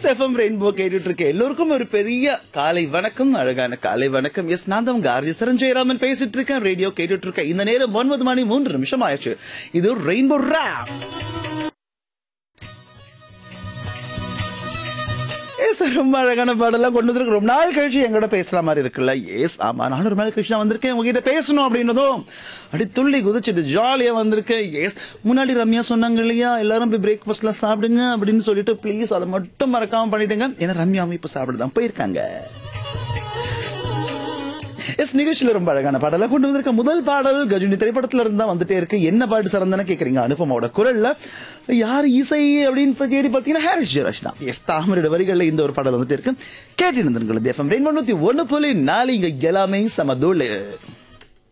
S FM rainbow கேட்டுட்டு இருக்க எல்லோருக்கும் ஒரு பெரிய காலை வணக்கம் அழகான காலை வணக்கம் எஸ் நான் தான் உங்க ஆர்ஜி சரஞ்சயராமன் பேசிட்டு இருக்கேன் ரேடியோ கேட்டுட்டு இருக்கேன் இந்த நேரம் ஒன்பது மணி மூன்று நிமிஷம் ஆயிடுச்சு இது ரெயின்போ ரேப் ஏஸ் ரொம்ப அழகான பாடலாம் கொண்டு வந்திருக்கு ரொம்ப நாள் கழிச்சு எங்கூட பேசுற மாதிரி இருக்குல்ல ஏஸ் ஆமா நானும் ஒரு நாள் கழிச்சு நான் வந்திருக்கேன் உங்ககிட்ட பேசணும் அப்படின்னதும் அப்படி துள்ளி குதிச்சுட்டு ஜாலியா வந்திருக்கேன் எஸ் முன்னாடி ரம்யா சொன்னாங்க இல்லையா எல்லாரும் போய் பிரேக்ஃபாஸ்ட்ல சாப்பிடுங்க அப்படின்னு சொல்லிட்டு ப்ளீஸ் அதை மட்டும் மறக்காம பண்ணிடுங்க ஏன்னா ரம்யாவும் இப்ப சாப்பிட தான் போயிருக்காங்க எஸ் நிகழ்ச்சியில ரொம்ப அழகான பாடலாம் கொண்டு வந்திருக்க முதல் பாடல் கஜினி திரைப்படத்துல இருந்து தான் வந்துட்டே இருக்கு என்ன பாட்டு சரந்தன கேக்குறீங்க அனுபமோட குரல்ல யார் இசை அப்படின்னு இப்ப தேடி பாத்தீங்கன்னா ஹாரிஸ் ஜெயராஜ் தான் எஸ் தாமரோட வரிகள்ல இந்த ஒரு பாடல் வந்துட்டு இருக்கு கேட்டு இருந்திருக்கிறது எஃப்எம் ரெண்டு ஒண்ணு புள்ளி நாலு இங்க எல்லாமே சமதூள்